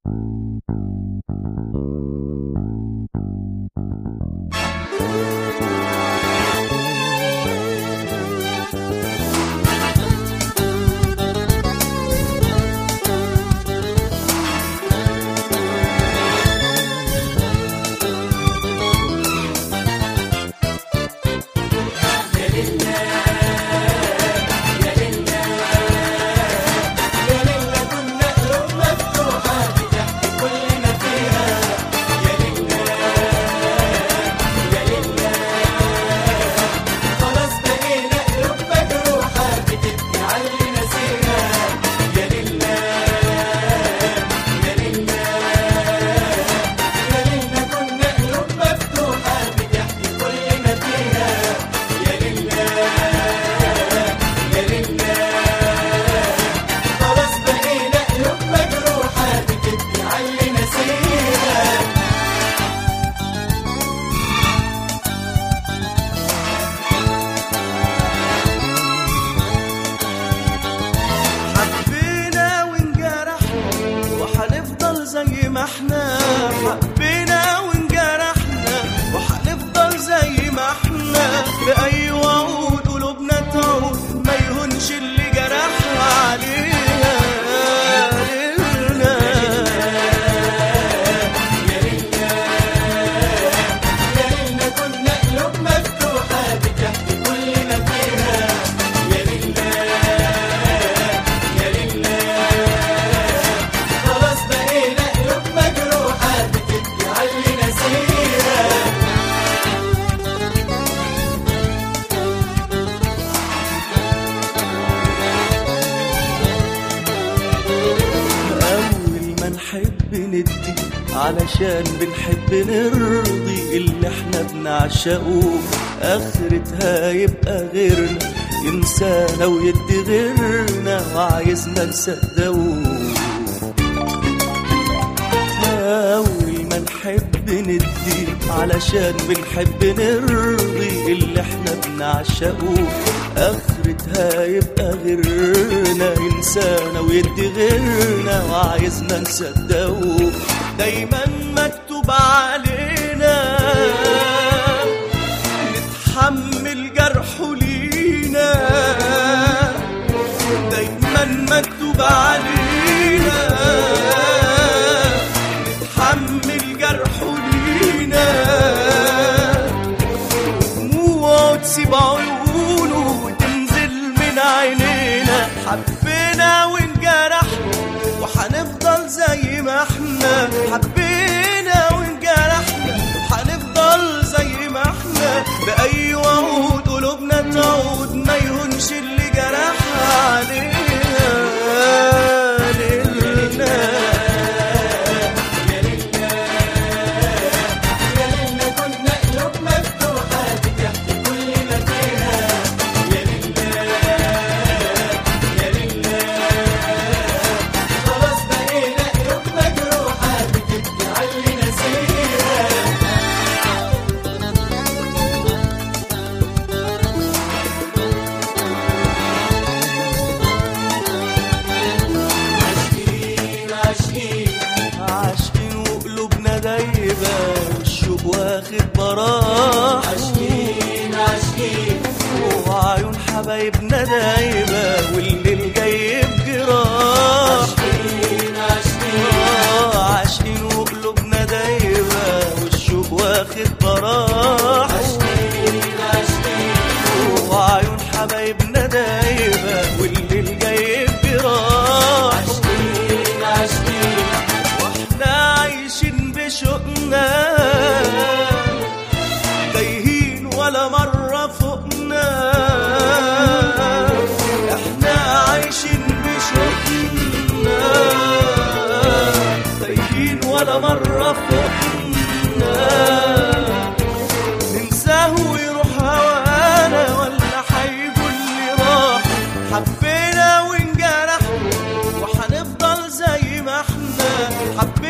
حبينا وانجرحنا وحنفضل زي ما احنا حبينا وانجرحنا وحنفضل زي ما احنا بأي وعود قلوبنا تعود ما يهونش اللي جرحها علينا ليلنا أول ما نحب ندي علشان بنحب نرضي اللي احنا بنعشقه آخرتها يبقى غيرنا ينسانا ويدي غيرنا وعايزنا نصدقه أول ما نحب ندي علشان بنحب نرضي اللي احنا بنعشقه آخرتها يبقى غيرنا ينسانا ويدي غيرنا وعايزنا نصدقه دايما مكتوب علينا نتحمل جرحه لينا دايما مكتوب علينا نتحمل جرحه لينا دموعه تسيب عيونه وتنزل من عينينا حبينا وانجرحنا وحنفضل زي ما احنا حبينا وانجرحنا وحنفضل زي ما احنا بأي وعود قلوبنا تعود ما يهونش اللي جرحها علينا ليلنا عاشقين وقلوبنا دايبة والشوق واخد براح عاشقين عاشقين وعيون حبايبنا دايبة والليل جاي بجراح عاشقين عاشقين عاشقين وقلوبنا دايبة والشوق واخد براح عاشقين عاشقين وعيون حبايبنا دايبة والليل جاي بجراح عاشقين عاشقين واحنا عايشين بشوقنا تايهين ولا مرة فوقنا احنا عايشين بشوقنا تايهين ولا مرة فوقنا ننساه ويروح هوانا ولا حيقول لي راح حبينا وانجرحنا وحنفضل زي ما احنا حبينا